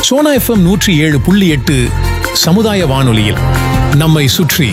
Sona FM நூற்றி ஏழு புள்ளி எட்டு சமுதாய வானொலியில் நம்மை சுற்றி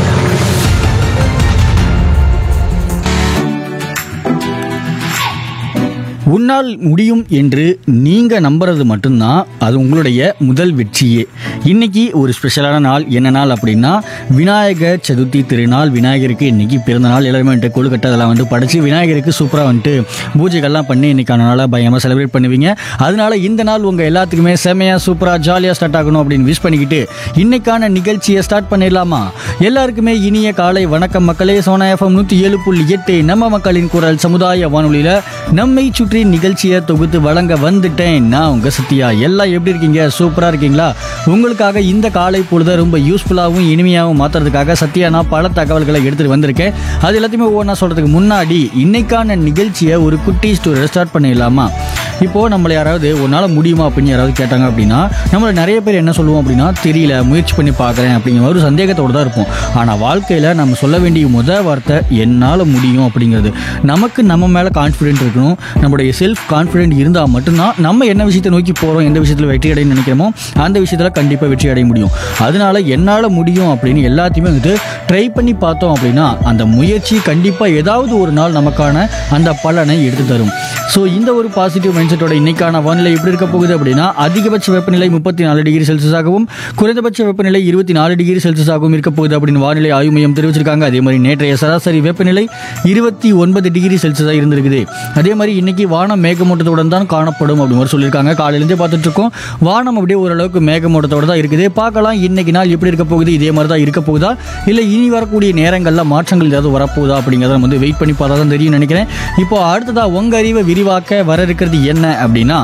உன்னால் முடியும் என்று நீங்க நம்புறது மட்டும்தான் அது உங்களுடைய முதல் வெற்றியே இன்னைக்கு ஒரு ஸ்பெஷலான நாள் என்ன நாள் அப்படின்னா விநாயகர் சதுர்த்தி திருநாள் விநாயகருக்கு இன்னைக்கு பிறந்த நாள் எல்லாருமே வந்துட்டு கொழுக்கட்டை அதெல்லாம் வந்து படைச்சு விநாயகருக்கு சூப்பராக வந்துட்டு பூஜைகள்லாம் பண்ணி இன்னைக்கான நாளாக பயமாக செலிப்ரேட் பண்ணுவீங்க அதனால இந்த நாள் உங்கள் எல்லாத்துக்குமே செமையாக சூப்பராக ஜாலியாக ஸ்டார்ட் ஆகணும் அப்படின்னு விஷ் பண்ணிக்கிட்டு இன்னைக்கான நிகழ்ச்சியை ஸ்டார்ட் பண்ணிடலாமா எல்லாருக்குமே இனிய காலை வணக்கம் மக்களே சோனா எஃப்எம் நூற்றி ஏழு புள்ளி எட்டு நம்ம மக்களின் குரல் சமுதாய வானொலியில் நம்மை சுற்றி நிகழ்ச்சியை தொகுத்து வழங்க வந்துட்டேன் நான் உங்க சத்யா எல்லாம் எப்படி இருக்கீங்க சூப்பரா இருக்கீங்களா உங்களுக்காக இந்த காலை பொழுத ரொம்ப யூஸ்ஃபுல்லாகவும் இனிமையாகவும் மாத்துறதுக்காக சத்யா நான் பல தகவல்களை எடுத்துட்டு வந்திருக்கேன் அது எல்லாத்தையுமே ஒவ்வொன்றா சொல்றதுக்கு முன்னாடி இன்னைக்கான நிகழ்ச்சியை ஒரு குட்டி ஸ்டோரி ஸ்டார்ட் பண்ணிடலாமா இப்போ நம்மளை யாராவது ஒரு நாள் முடியுமா அப்படின்னு யாராவது கேட்டாங்க அப்படின்னா நம்மள நிறைய பேர் என்ன சொல்லுவோம் அப்படின்னா தெரியல முயற்சி பண்ணி பார்க்குறேன் அப்படிங்கிற ஒரு சந்தேகத்தோடு தான் இருப்போம் ஆனால் வாழ்க்கையில் நம்ம சொல்ல வேண்டிய முத வார்த்தை என்னால் முடியும் அப்படிங்கிறது நமக்கு நம்ம மேலே கான்ஃபிடென்ட் இருக்கணும் நம்மளுடைய செல்ஃப் கான்ஃபிடென்ட் இருந்தால் மட்டும்தான் நம்ம என்ன விஷயத்தை நோக்கி போகிறோம் எந்த விஷயத்தில் வெற்றி அடைய நினைக்கிறோமோ அந்த விஷயத்தில் கண்டிப்பாக வெற்றி அடைய முடியும் அதனால என்னால் முடியும் அப்படின்னு எல்லாத்தையுமே வந்துட்டு ட்ரை பண்ணி பார்த்தோம் அப்படின்னா அந்த முயற்சி கண்டிப்பாக ஏதாவது ஒரு நாள் நமக்கான அந்த பலனை எடுத்து தரும் ஸோ இந்த ஒரு பாசிட்டிவ் மைண்ட் செட்டோட இன்னைக்கான வானிலை எப்படி இருக்க போகுது அப்படின்னா அதிகபட்ச வெப்பநிலை முப்பத்தி நாலு டிகிரி செல்சியஸாகவும் குறைந்தபட்ச வெப்பநிலை இருபத்தி நாலு டிகிரி செல்சியஸாகவும் இருக்க போகுது அப்படின்னு வானிலை ஆய்வு மையம் தெரிவிச்சிருக்காங்க அதே மாதிரி நேற்றைய சராசரி வெப்பநிலை இருபத்தி ஒன்பது டிகிரி செல்சியஸாக இருந்திருக்குது அதே மாதிரி இன்னைக்கு வானம் மேகமூட்டத்துடன் தான் காணப்படும் அப்படின்னு மாதிரி சொல்லியிருக்காங்க காலையிலேருந்தே பார்த்துட்டு இருக்கோம் வானம் அப்படியே ஓரளவுக்கு மேகமூட்டத்தோட தான் இருக்குது பார்க்கலாம் இன்னைக்கு நாள் எப்படி இருக்க போகுது இதே மாதிரி தான் இருக்க போகுதா இல்லை இனி வரக்கூடிய நேரங்களில் மாற்றங்கள் ஏதாவது வரப்போகுதா அப்படிங்கிறத நம்ம வந்து வெயிட் பண்ணி பார்த்தா தான் தெரியும் நினைக்கிறேன் இப்போ அடுத்ததா உங்க அறிவை விரிவாக்க வர இருக்கிறது என்ன அப்படின்னா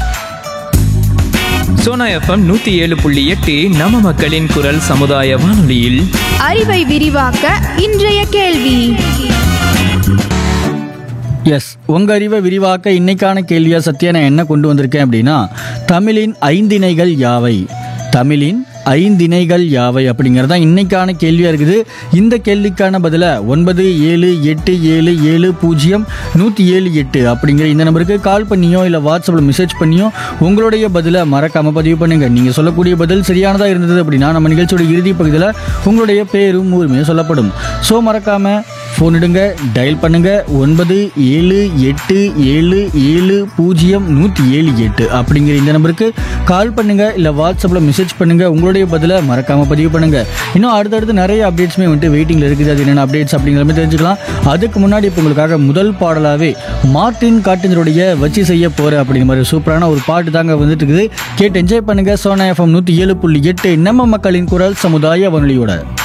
சோனா எஃப்எம் நூத்தி ஏழு புள்ளி எட்டு நம்ம மக்களின் குரல் சமுதாய வானொலியில் அறிவை விரிவாக்க இன்றைய கேள்வி எஸ் உங்க அறிவை விரிவாக்க இன்னைக்கான கேள்வியா சத்யா நான் என்ன கொண்டு வந்திருக்கேன் அப்படின்னா தமிழின் ஐந்திணைகள் யாவை தமிழின் ஐந்திணைகள் யாவை அப்படிங்கிறது தான் இன்னைக்கான கேள்வியாக இருக்குது இந்த கேள்விக்கான பதிலை ஒன்பது ஏழு எட்டு ஏழு ஏழு பூஜ்ஜியம் நூற்றி ஏழு எட்டு அப்படிங்கிற இந்த நம்பருக்கு கால் பண்ணியோ இல்லை வாட்ஸ்அப்பில் மெசேஜ் பண்ணியோ உங்களுடைய பதிலை மறக்காமல் பதிவு பண்ணுங்க நீங்கள் சொல்லக்கூடிய பதில் சரியானதாக இருந்தது அப்படின்னா நம்ம நிகழ்ச்சியோட இறுதி பகுதியில் உங்களுடைய பேரும் ஊருமே சொல்லப்படும் ஸோ மறக்காமல் ஃபோன் எடுங்க டயல் பண்ணுங்க ஒன்பது ஏழு எட்டு ஏழு ஏழு பூஜ்ஜியம் நூற்றி ஏழு எட்டு அப்படிங்கிற இந்த நம்பருக்கு கால் பண்ணுங்க இல்லை வாட்ஸ்அப்பில் மெசேஜ் பண்ணுங்க உங்களுடைய பதிலை மறக்காம பதிவு பண்ணுங்க இன்னும் அடுத்தடுத்து நிறைய அப்டேட்ஸுமே வந்துட்டு வெயிட்டிங்கில் இருக்குது அது என்னென்ன அப்டேட்ஸ் அப்படிங்கிற மாதிரி தெரிஞ்சுக்கலாம் அதுக்கு முன்னாடி இப்போ உங்களுக்காக முதல் பாடலாவே மார்டின் காட்டினருடைய வச்சு செய்ய போற அப்படிங்கிற மாதிரி சூப்பரான ஒரு பாட்டு தாங்க வந்துட்டு இருக்குது கேட்டு என்ஜாய் பண்ணுங்க சோனா எஃப்எம் நூற்றி ஏழு புள்ளி எட்டு நம்ம மக்களின் குரல் சமுதாய வானொலியோட